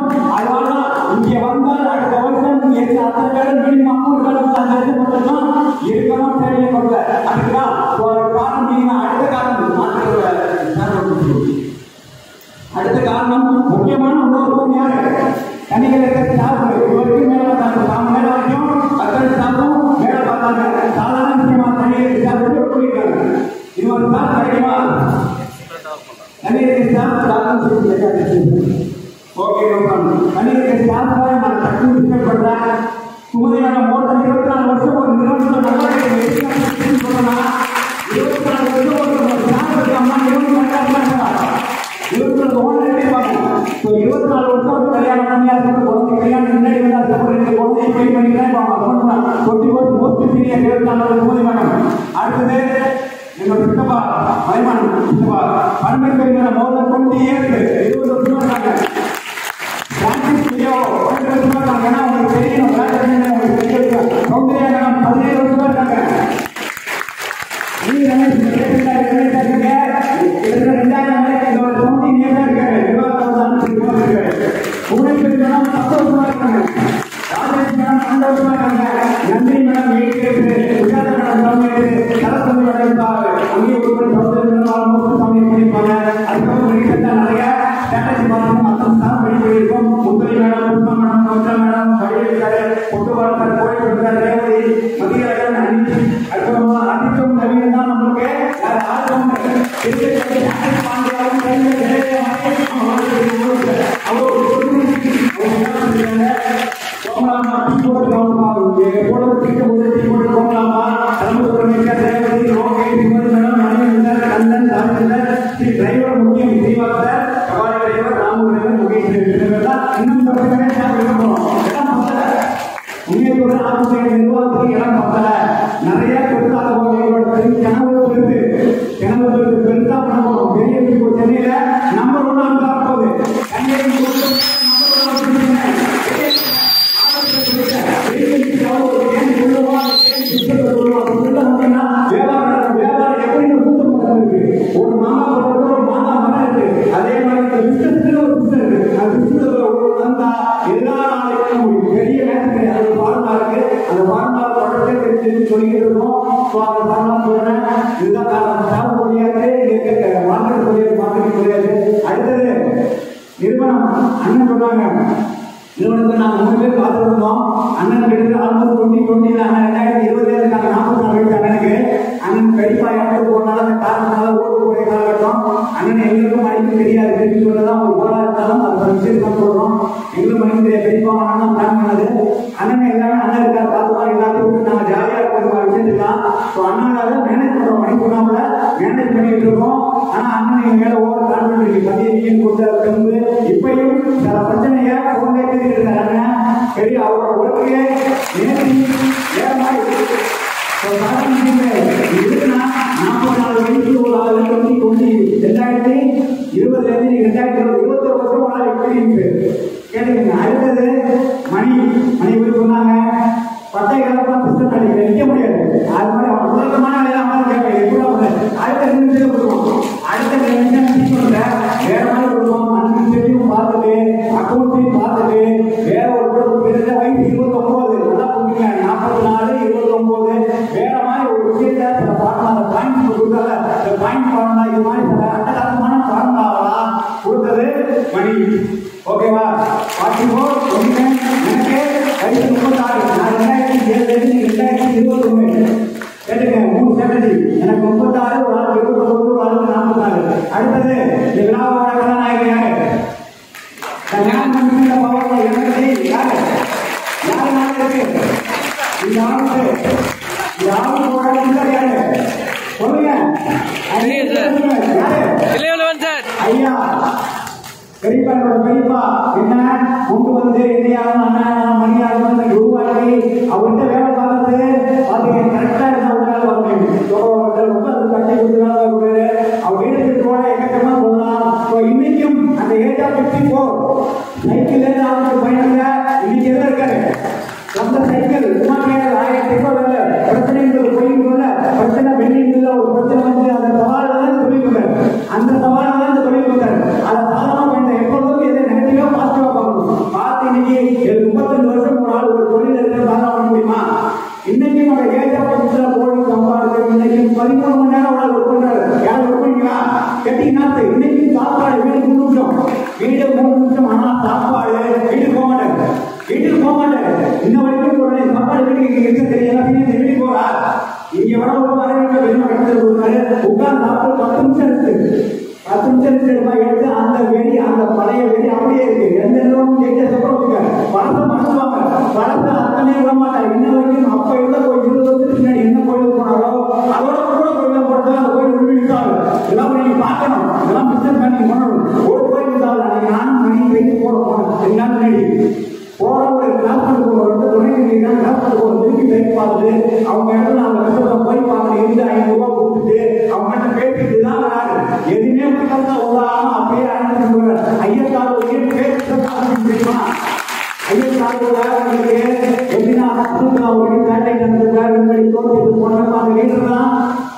அதனால இங்க வந்தால் அடுத்த வருஷம் எந்த அத்தனை பேரும் மினிமம் அமௌண்ட் கடன் அந்த இது மட்டும்தான் இருக்கணும் தெரிய கொள்ள அதுக்குதான் ஒரு காரணம் நீங்க அடுத்த காரணம் மாற்றுகிற அடுத்த காரணம் முக்கியமான இன்னொரு யாரு தனிகளுக்கு ஸ்டாஃப் இவருக்கு மேல பார்த்தாங்க தாம் மேல வரைக்கும் அத்தனை ஸ்டாஃபும் மேல பார்த்தாங்க சாதாரண விஷயமா தனிகளுக்கு ஸ்டாஃப் சொல்லியிருக்காங்க இது ஒரு ஸ்டாஃப் கிடைக்குமா தனிகளுக்கு ஸ்டாஃப் ஸ்டாஃப் சொல்லி ஓகே தனிகளுக்கு ஸ்டாஃப் நான் டக்கு டிஸ்கஸ் பண்றேன் சுமதியான மோட்டர் இருபத்தி நாலு வருஷம் ஒரு நிறுவனத்தில் நல்லா இருக்கு சொல்லலாம் இருபத்தி நாலு வருஷம் ஒரு ஸ்டாஃப் அம்மா இருபத்தி நாலு இருபத்தி நாலு ஓனர் பார்க்கணும் ஸோ இருபத்தி நாலு வருஷம் ஒரு கல்யாணம் பண்ணி அதுக்கு குழந்தை கல்யாணம் முன்னாடி வந்து அதுக்கப்புறம் ரெண்டு குழந்தைய பே பண்ணிக்கிறேன் இப்போ அவங்க அக்கௌண்ட் பண்ண கொட்டி போட்டு மோஸ்ட் சீனியர் இருபத்தி நாலு வருஷம் மோதி மேடம் அடுத்தது என்னோட சித்தப்பா மலைமான் சித்தப்பா பன்னெண்டு பேர் மோத டுவெண்ட்டி இயர்ஸ் இருபது வருஷமா இருக்காங்க பிரான்சிஸ் பிரியோ பன்னெண்டு வருஷமா இருக்காங்க ஏன்னா உங்களுக்கு தெரியும் பிரான்சிஸ் உங்களுக்கு தெரியும் சௌந்தர்யா மேடம் பதினேழு வருஷமா இருக்காங்க நீங்க ரமேஷ் ரெண்டாயிரம் ரமேஷ் இருக்கீங்க இதுல ரெண்டாயிரம் ரமேஷ் இந்த ஒரு டுவெண்ட்டி இயர்ஸ் இருக்காரு இருபத்தாறு இருக்காரு புவனேஸ்வரி மேடம் பத்து வருஷமா இருக்காங்க ராஜேஷ் மேடம் பன்னெண்டு வருஷமா இருக்காங்க நந்தினி மேடம் ஏழு years Sujatha madam seven years Saraswathi madam இருப்பாங்க அங்கேயே ஒரு சௌந்தர்ய மேடம் ஆல்மோஸ்ட் சமையல் பண்ணிருப்பாங்க அதுக்கப்புறம் ரீசெண்டா நிறைய ஸ்ட்ராட்டஜி பார்த்து மற்ற ஸ்டாஃப் ரெடி பண்ணியிருக்கோம் முத்தலி மேடம் புஷ்பா மேடம் கௌதா மேடம் கவியிருக்காரு பொட்டு வாழ்க்கார் கோழி கொடுத்தார் ரேவதி மதியழகன் அனில் அதுக்கப்புறமா ஆதிக்கம் நவீன் தான் நம்மளுக்கு வேற ஆர்வம் இருக்கு பாண்டியாவும் கையில நிறைய கோமலாமா டீ போட்டு கவனமா போட டீ போட்டு டீ போட்டு கோமலாமா தர்மபுரம் இருக்க ரேவதி ரோகே திமர் மேடம் மணிவந்தர் கண்ணன் ராமச்சந்தர் ஸ்ரீ டிரைவர் முக்கியம் ஸ்ரீவாசர் Kabali driver Ramu driver Mukesh driver இன்னும் பத்து பேர் இருக்கணும் எல்லாம் பத்தல உண்மையோட ஆலோசனை நிர்வாகத்துக்கு இடம் பத்தல நிறைய பெருசாக போகிறோம் கனவு பெருசு கனவு பெருசு பெருசா பண்ண போறோம் பெரிய இப்போ சென்னையில நம்பர் ஒன் ஆக போகுது கன்னியாகுமரி நம்பர் ஒரு மாமா போடுறது ஒரு மாமா மரம் இருக்கு அதே மாதிரி இந்த பிசினஸ்ல ஒரு பிசினஸ் இருக்கு அந்த பிசினஸ்ல ஒரு வந்தா எல்லா நாளைக்கும் முடியும் பெரிய வேலை அது ஃபார்மா இருக்கு அந்த ஃபார்மா தொடர்ந்து தெரிஞ்சு சொல்லிட்டு இருக்கோம் ஸோ அந்த ஃபார்மா சொல்றேன் இதுதான் காரணம் ஸ்டாஃப் முடியாது மார்க்கெட் முடியாது மார்க்கெட் முடியாது அடுத்தது நிறுவனம் அண்ணன் சொன்னாங்க நிறுவனத்தை நாங்கள் மூணு பேர் பார்த்துருந்தோம் அண்ணன் கிட்ட ஆல்மோஸ்ட் டுவெண்ட்டி டுவெண்ட்டியில் அண்ணன் ரெண்டாயிரத்தி இருபதுல இருக்காங்க நாற்பத்தி நாலு வயசு அண்ணனுக்கு அண்ணன் பெரியப்பா இடத்துக்கு போனால அந்த காரணத்தால ஓட்டு போய் காலகட்டம் அண்ணன் எங்களுக்கும் மணிக்கு தெரியாது தெரிஞ்சு சொல்லதான் ஒரு போரா இருந்தாலும் அது விஷயம் தான் சொல்றோம் எங்களுக்கு மணிக்கு தெரியாது பெரியப்பா அண்ணன் பிளான் பண்ணது அண்ணன் எல்லாமே அண்ணன் இருக்கா பார்த்துமா எல்லாத்தையும் விட்டு நாங்கள் ஜாலியாக இருக்கிற விஷயத்துலாம் ஸோ அண்ணனால மேனேஜ் பண்ணுறோம் மணி சொன்னாமல மேனேஜ் பண்ணிட்டு இருக்கோம் ஆனா அண்ணன் எங்க மேல ஓவர் கான்பிடன்ட் இருக்கு மதிய நீங்க கொடுத்த தெம்பு இப்பயும் சில பிரச்சனைய போன் கேட்டு இருக்காங்க சரி அவரோட ஒர்க்கையே நேர்த்தி வேற மாதிரி இருக்கு. So, சாதாரண விஷயம் இதுனா நாற்பது நாலு வயசு ஒரு ஆள் டுவெண்ட்டி டுவெண்ட்டி ரெண்டாயிரத்தி இருபதுல இருந்து ரெண்டாயிரத்தி இருபது இருபத்தொரு வருஷம் ஒரு ஆள் எக்ஸ்பீரியன்ஸ் கேட்டுக்கங்க அடுத்தது மணி மணி போய் சொன்னாங்க பட்டை கலப்பா பிஸ்டன் அடிக்க நிற்க முடியாது அது மாதிரி அவன் உலகமான வேலை அவன் கேட்க எப்படி அடுத்த ரெண்டு நிமிஷம் கொடுக்கும் அடுத்த ரெண்டு நிமிஷம் டீச்சர்ல வேற மாதிரி கொடுக்கும் அட்மினிஸ்ட்ரேட்டிவ் பார்த்துட்டு அக்கௌண்ட்டையும் பார்த்துட்டு வேற ஒரு கூட பெருசா வயசு இருபத்தொன்பது நல்லா புரியுங்க நாற்பத்தி நாலு இருபத்தொன்பது வேற மாதிரி ஒரு விஷயத்த சில பார்க்கலாம் அந்த பாயிண்ட் கொடுத்தால இந்த பாயிண்ட் பண்ணலாம் இது மாதிரி சில அட்டகாசமான ஃபார்முலாவெல்லாம் கொடுத்தது மணி ஓகேவா பார்த்துக்கோ ஒன்று எனக்கு வயசு முப்பத்தாறு நான் ரெண்டாயிரத்தி ஏழுலேருந்து ரெண்டாயிரத்தி இருபத்தொன்னு கேட்டுங்க மூணு ஸ்ட்ராட்டஜி எனக்கு முப்பத்தாறு ஒரு ஆள் இருபத்தொன்பது ஒரு ஆளுக்கு நாற்பத்தாறு அடுத்தது இந்த விழாவோட கதாநாயகன் யாரு கல்யாணம் பண்ணிட்ட பவர்ல எனக்கு யாரு யாரு நாள் இருக்கு இந்த ஆளுக்கு இந்த ஆளுக்கு போராட்டம் யாரு சொல்லுங்க ஐயா, சொல்லுங்க. யாரு இளையவன் சார் ஐயா பெரியப்பா என்னோட பெரியப்பா என்ன கொண்டு வந்து என்னையாரும் அண்ணன் மணியாரும் வந்து குருவாக்கி அவர்கிட்ட வேலை பார்த்தது பாத்தீங்க கரெக்டா இருந்தா உங்களால வர முடியும் ரொம்ப அது கட்டி கொடுத்தனால வரக்கூடாது அவர் வீடு போல எக்கச்சமா சொல்லலாம் ஸோ இன்னைக்கும் அந்த age of fifty four cycle இருந்து அவருக்கு பயணங்க இன்னைக்கு எதுல இருக்காரு சொந்த சைக்கிள் சும்மா கேட்கல ஆயிரத்தி ரூபாய் வேலை பிரச்சனைகள் போயிட்டு பிரச்சனை வெளியிட்டு ஒரு பிரச்சனை வந்து அந்த சவாலை தான் சொல்லியிருக்காரு அந்த சவாலை தான் சொல்லியிருக்காரு அதை சாதனமா பண்ண எப்பொழுதும் எதை நெகட்டிவா பாசிட்டிவா பார்க்கணும் நிமிஷத்துல கோடி சம்பாதிச்சு இன்னைக்கு பதிமூணு மணி நேரம் உள்ள ஒர்க் பண்றாரு யாரும் ஒர்க் பண்ணீங்களா கேட்டீங்கன்னா இன்னைக்கு சாப்பாடு வீடு மூணு நிமிஷம் வீடு மூணு நிமிஷம் ஆனா சாப்பாடு வீட்டுக்கு போக மாட்டாரு வீட்டுக்கு போக மாட்டாரு இன்ன வரைக்கும் சொல்றேன் சாப்பாடு வீட்டுக்கு இங்க இருக்க தெரியல அப்படின்னு வீட்டுக்கு போறா இங்க வர ஒரு மாதிரி வெளியே கடந்து கொடுத்தாரு உட்கார்ந்து சாப்பிட்டு பத்து நிமிஷம் இருக்கு பத்து நிமிஷம் இருக்கு எடுத்து அந்த வெடி அந்த பழைய வெடி அப்படியே இருக்கு எந்த நிறுவனம் ஜெயிச்ச சொல்லுவாங்க பணத்தை மறந்துவாங்க பணத்தை அத்தனை விட மாட்டாங்க இன்ன வரைக்கும் அப்ப இருந்த கோயில் இருபது வருஷத்துக்கு முன்னாடி என்ன கோயிலுக்கு போனாரோ அதோட கூட கோயில் போட்டு அந்த கோயில் உண்மை விசாரு இதெல்லாம் நீங்க பார்க்கணும் இதெல்லாம் பிசினஸ் பண்ணி பண்ணணும் ஒரு கோயில் விசாரு அன்னைக்கு நானும் மணி வைத்து போட போனேன் ரெண்டு நாள் முன்னாடி போற ஒரு கிளாஸ் பண்ணி போறது துணை நிலையம் கிளாஸ் பண்ணி போறது திருப்பி கை பார்த்து அவங்க இடத்துல அந்த கஷ்டத்தை போய் பார்த்து இருந்து ஐநூறு ரூபாய் கொடுத்துட்டு அவங்க கிட்ட பேசிட்டு தான் வராரு எதுவுமே பக்கத்துல உதாரணம் அப்படியே அனுப்பி சொல்றாரு ஐயத்தால் ஒரு பேச தெரியுமா ஐயத்தால் உங்களுக்கு எப்படின்னா அசுத்தா ஒரு பேட்டை நடந்திருக்காரு இந்த தோட்டத்துக்கு போனப்ப அந்த லீடர் தான்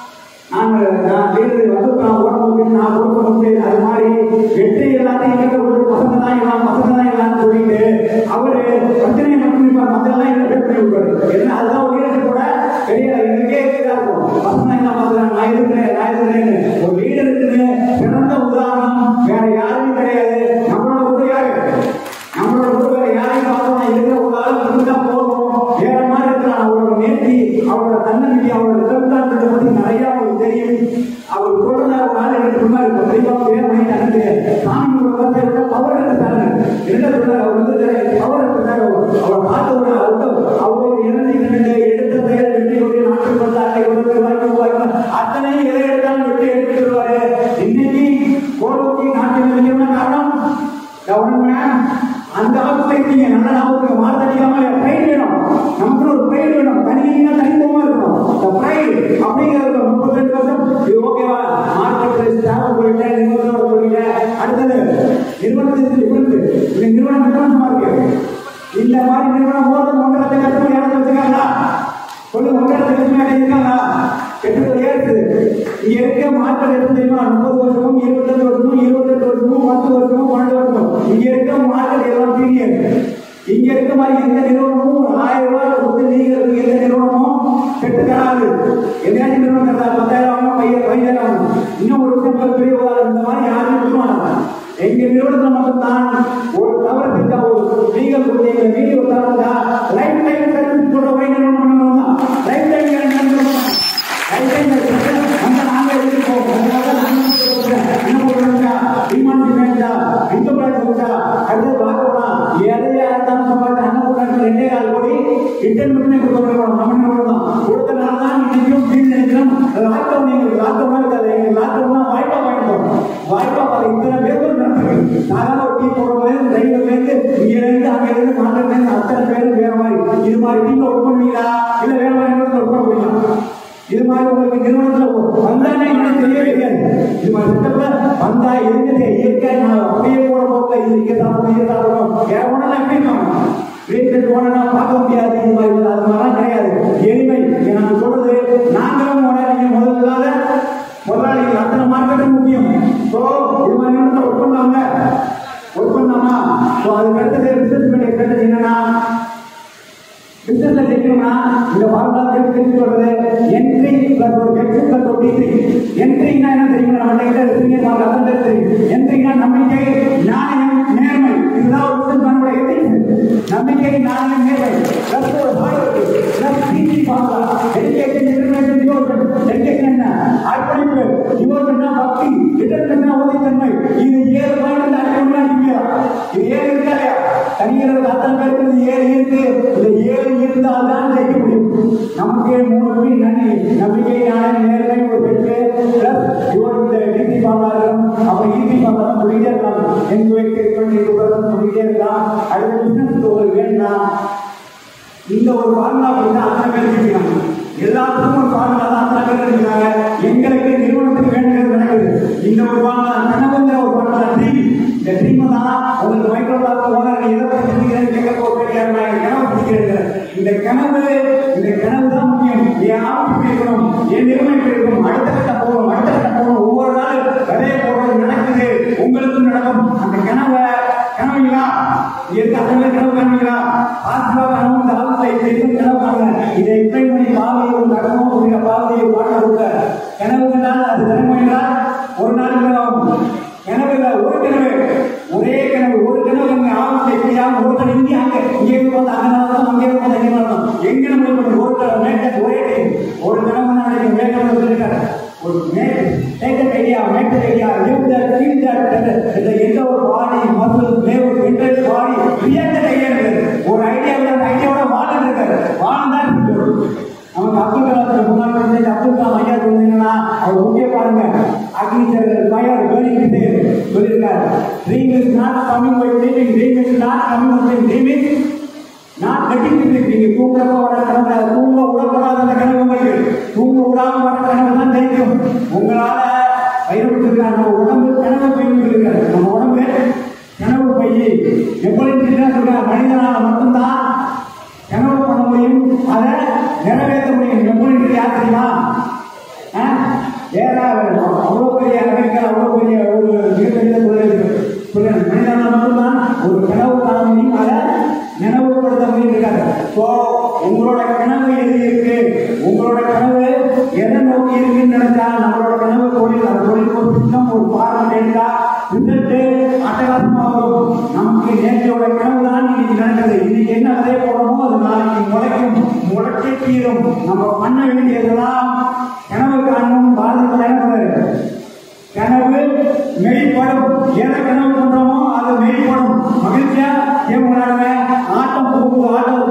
நாங்க நான் லீடர் வந்து நான் உடம்பு நான் கொடுக்க முடியாது அது மாதிரி வெற்றி எல்லாத்தையும் எங்க ஒரு பசங்க தான் எல்லாம் பசங்க தான் எல்லாம் சொல்லிட்டு அவரு பிரச்சனையை மட்டும் இருப்பார் மத்தெல்லாம் என்ன பேர் பண்ணி விடுவாரு என்ன அதுதான் ஒரு லீடர் கூட பெரிய இதுக்கே இதா இருக்கும் பசங்க என்ன பண்றாங்க நான் இருக்கிறேன் நான் இருக்கிறேன்னு ஒரு லீடர் இருக்குது சிறந்த உதாரணம் வேற யாரும் கிடையாது நம்மளோட ஊர் யாரு நம்மளோட ஊர் வேற யாரையும் பார்க்கணும் இருக்கிற ஒரு ஆள் இருந்தா போதும் வேற மாதிரி இருக்கிறான் அவரோட நேர்த்தி அவரோட தன்னம்பிக்கை அவரோட கருத்தாண்டத்தை பத்தி நிறைய அவருக்கு தெரியும் அவர் சொல்றத ஒரு ஆள் எனக்கு சொன்னாரு இப்ப தெளிவா பேர் பண்ணி எனக்கு சாமி ஒரு வார்த்தை விட பவர் எடுத்தாரு என்ன சொல்றாரு அவர் வந்து பவர் எடுத்தாரு அவர் பார்த்த ஒரு அர்த்தம் அவரோட இறந்து இரண்டு எடுத்த பெயர் வெற்றி கொண்டு நாட்டு வந்தாங்க இவருக்கு வாய்ப்பு வாய்ப்பு அத்தனை எதை எடுத்தாலும் வெற்றி எடுத்து வருவாரு இன்னைக்கு கோலோக்கி நாட்டில் என்ன காரணம் கவர்மெண்ட் அந்த அளவுக்கு இருக்கீங்க நல்ல ஞாபகத்துக்கு மாத்தடிக்காம பிரைட் வேணும் நமக்கு ஒரு பிரைட் வேணும் தனியா தனித்துவமா இருக்கணும் இந்த பிரைட் அப்படிங்கிறது முப்பத்தி ரெண்டு வருஷம் இது ஓகேவா மார்க்கெட் ஸ்டாஃப் போயிட்டேன் நிறுவனத்தோட போயிட்டேன் அடுத்தது நிறுவனத்துக்கு டிஃபரன்ஸ் இந்த நிறுவனம் வித்தியாசமா இருக்கு இந்த மாதிரி நிறுவனம் போது ஒன்றரை லட்சம் கஸ்டமர் இடத்துல வச்சுக்காங்களா சொல்லு ஒன்றரை லட்சம் கஸ்டமர் இருக்காங்களா கெட்டது ஏறுது இங்க இருக்க மார்க்கெட் எது தெரியுமா முப்பது வருஷமும் இருபத்தஞ்சு வருஷமும் இருபத்தெட்டு வருஷமும் பத்து வருஷமும் பன்னெண்டு வருஷம் இங்க இருக்க மார்க்கெட் எல்லாம் சீனியர் இங்க இருக்க மாதிரி எந்த நிறுவனமும் ஒரு ஆயிரம் ரூபாய் கொடுத்து நீங்க இருக்க எந்த நிறுவனமும் கெட்டு தராது எதாச்சும் நிறுவனம் தரா பத்தாயிரம் ஆகும் பையன் பதினாயிரம் ஆகும் இன்னும் ஒரு வருஷம் பெரிய உதாரணம் இந்த மாதிரி யாரும் கொடுக்க மாட்டாங்க எங்க நிறுவனத்தை மட்டும் தான் ஒரு தவறு செஞ்சா ஒரு லீகல் கொடுத்து எங்க வீடியோ தரா லைஃப் டைம் சர்வீஸ் சொல்ற வை நிறுவனம் பண்ணணும் தான் லைஃப் டைம் நிறுவனம் லைஃப் டைம் அந்த நாங்க எடுத்துக்கோம் அதனால நாங்க என்ன பண்ணுறோம்டா டிமாண்ட் டிமாண்டா இன்கம் டேக்ஸ் வச்சா அடுத்து பார்க்கலாம் எதையா இருந்தாலும் சம்பாதிச்சு அண்ணன் போட்டாங்க ரெண்டே கால் கோடி ரிட்டர்ன் பண்ணி கொடுக்கணும் நம்ம நிறுவனம் தான் கொடுத்தனால தான் இன்னைக்கும் ஃபீல் நினைக்கிறோம் லாக்டவுன் எங்களுக்கு லாக்டவுனா இருக்காது எங்களுக்கு லாக்டவுனா வாய்ப்பா வாங்கிட்டோம் வாய்ப்பா பார்த்து இத்தனை பேர் நடத்துருக்கு சாதாரண ஒரு டீ போடுறது டிரைவர் இருந்து இங்க இருந்து அங்க இருந்து மாநில இருந்து அத்தனை பேர் வேற மாதிரி இது மாதிரி டீம்ல ஒர்க் பண்ணுவீங்களா இல்ல வேற மாதிரி நிறுவனத்துல ஒர்க் பண்ணுவீங்களா இது மாதிரி உங்களுக்கு நிறுவனத்துல வந்தானே எனக்கு தெரியவே தெரியாது இது மாதிரி செட்டப்ல வந்தா இருக்குது இயற்கை நான் அப்படியே போற போக்குல இது இங்க சாப்பிடணும் இங்க சாப்பிடணும் வேற ஒண்ணு எப்படி இருக்காங்க வீட்டுக்கு போனா பார்க்க முடியாது இது மாதிரி அது மாதிரிலாம் கிடையாது எளிமை நான் சொல்றது நாங்களும் போன நீங்க முதல்ல இல்லாத முதலாளிகள் அத்தனை மார்க்கெட்டும் முக்கியம் ஸோ இது மாதிரி நிறுவனத்தை ஒர்க் பண்ணாங்க ஒர்க் பண்ணாமா ஸோ அதுக்கு அடுத்தது பிசினஸ் பண்ணி என்னன்னா பிசினஸ்ல ஜெயிக்கணும்னா இந்த ஃபார்முலா தெரிஞ்சு தெரிஞ்சு சொல்றது என்ட்ரி பிளஸ் ஒரு எக்ஸ் பிளஸ் ஒரு டிகிரி என்ட்ரினா என்ன தெரியும் நம்ம கிட்ட இருக்கீங்க நம்ம அதான் தெரியும் என்ட்ரினா நம்பிக்கை நாணயம் நேர்மை இதுதான் ஒரு பிசினஸ் மேனோட எத்திக்ஸ் நம்பிக்கை நாணயம் நேர்மை பிளஸ் ஒரு heart plus degree formula education determination devotion education என்ன அர்ப்பணிப்பு டிவோஷன்னா பக்தி டிட்டர்மினேஷன் உறுதித்தன்மை இது ஏழு பாயிண்ட் அஞ்சு முன்னாடி இது ஏழு இருக்கா இல்லையா தனியார் அத்தனை பேருக்கு இது ஏழு இருக்கு இந்த ஏழு இருந்தால் தான் ஜெயிக்க முடியும் நமக்கே மூணு வழி நன்றி நம்பிக்கை நாணயம் நேர்மை ஒரு பெற்று பிளஸ் இவர் இந்த டிகிரி பாடாளரும் அப்புறம் ஈசி பாடாளரும் சொல்லிட்டே இருக்கலாம் எங்க வைக்க பண்ணி சொல்லிட்டே இருக்கலாம் அடுத்த பிசினஸ் ஒரு வேணும்னா இந்த ஒரு ஃபார்முலா வந்து அத்தனை பேர் இருக்கிறாங்க எல்லாத்துக்கும் ஒரு ஃபார்முலா தான் அத்தனை பேர் இருக்கிறாங்க எங்களுக்கு நிறுவனத்துக்கு வேண்டியது நடக்குது இந்த ஒரு ஃபார்முலா கனவுங்கிற ஒரு ஃபார்முலா ட்ரீம் இந்த ட்ரீம் தான் உங்களுக்கு மைக்ரோசாஃப்ட் ஓனர் எதை பத்தி சிந்திக்கிறேன்னு கேட்க போகிறேன் நான் கனவு சிந்திக்கிறேன் இந்த கனவு இந்த கனவு தான் முக்கியம் என் ஆபத்து இருக்கணும் என் நிறுவனம் இருக்கணும் அடுத்த கட்டம் போகணும் அடுத்த கட்டம் போகணும் ஒவ்வொரு நாள் விதைய போடுறது நடக்குது உங்களுக்கும் நடக்கும் அந்த கனவை கனவுங்களா இயற்கை அந்த மாதிரி கனவு காண்பீங்களா ஆத்மா கனவு இந்த ஆத்மா இப்படி இருக்கு கனவு காணுங்க இதை இப்படி பண்ணி பாவையை ஒரு கனவும் ஒரு பாவையை பாட்ட கொடுக்க கனவு கண்டால் அது தினமும் ஒரு நாள் கனவு கனவுல ஒரு கனவு ஒரே கனவு ஒரு கனவு அங்க ஆபத்தை எப்படியா ஒரு கனவு இங்கே அங்க இங்கே போது அங்க நடக்கும் அங்கே போது அங்கே நடக்கும் எங்க நம்ம பண்ணி ஒரு கனவு மேட்ட ஒரே டைம் ஒரு கனவு நாளைக்கு மேட்ட சொல்லிருக்காரு ஒரு மேட் டேக் ஐடியா மேட் idea live that feel that இந்த எந்த ஒரு body muscle nerve inter body react idea ஒரு ஐடியாவில் அந்த ஐடியாவோட வாழ்ந்து இருக்காரு வாழ்ந்தான் நமக்கு அப்துல் கலாம் முன்னாள் பிரசிடென்ட் அப்துல் கலாம் ஐயா சொன்னீங்கன்னா அவர் முக்கிய பாருங்க அக்னிச்சர்கள் ஃபயர் பேர்னிங் சொல்லியிருக்காரு dream is not coming by dreaming dream is not coming by dreaming நான் கட்டிட்டு நீங்க தூங்குறப்ப வர கனவு தூங்க விடக்கூடாத அந்த கனவு உங்களுக்கு தூங்க விடாம வர கனவு தான் தெரியும் உங்களால பயன்படுத்திருக்காரு நம்ம உடம்பு கனவு பையன் இருக்காரு நம்ம உடம்பு கனவு பையை எப்படி சொல்ற மனிதனால மட்டும்தான் கனவு பண்ண முடியும் அதை நிறைவேற்ற முடியும் எப்படி யார் தெரியுமா ஆ? வேற அவ்வளோ பெரிய அறிஞர்கள் அவ்வளோ பெரிய ஒரு மிகப்பெரிய தொழில் சொல்றேன் மனிதனால் மட்டும்தான் ஒரு கனவு காண முடியும் அதை நினைவுபடுத்த முடியிருக்காரு ஸோ உங்களோட கனவு எது இருக்கு உங்களோட கனவு எதை நோக்கி இருக்குன்னு நினைச்சா நம்மளோட கனவு தொழில் அந்த தொழில் ஒரு திட்டம் ஒரு பாடம் எடுத்தா ரிசல்ட் அட்டகாசமா வரும் நமக்கு நேற்றையோட கனவு தான் இன்னைக்கு நடக்குது இன்னைக்கு என்ன அதே போடணுமோ அது நாளைக்கு முளைக்கும் முளைச்சி தீரும் நம்ம பண்ண வேண்டியதெல்லாம் கனவு காணும் பாரத தலைவர் கனவு மெய்ப்படும் எதை கனவு பண்றோமோ அது மெய்ப்படும் மகிழ்ச்சியா ஏன் கொண்டாடுவேன் ஆட்டம் போகுது ஆட்டம்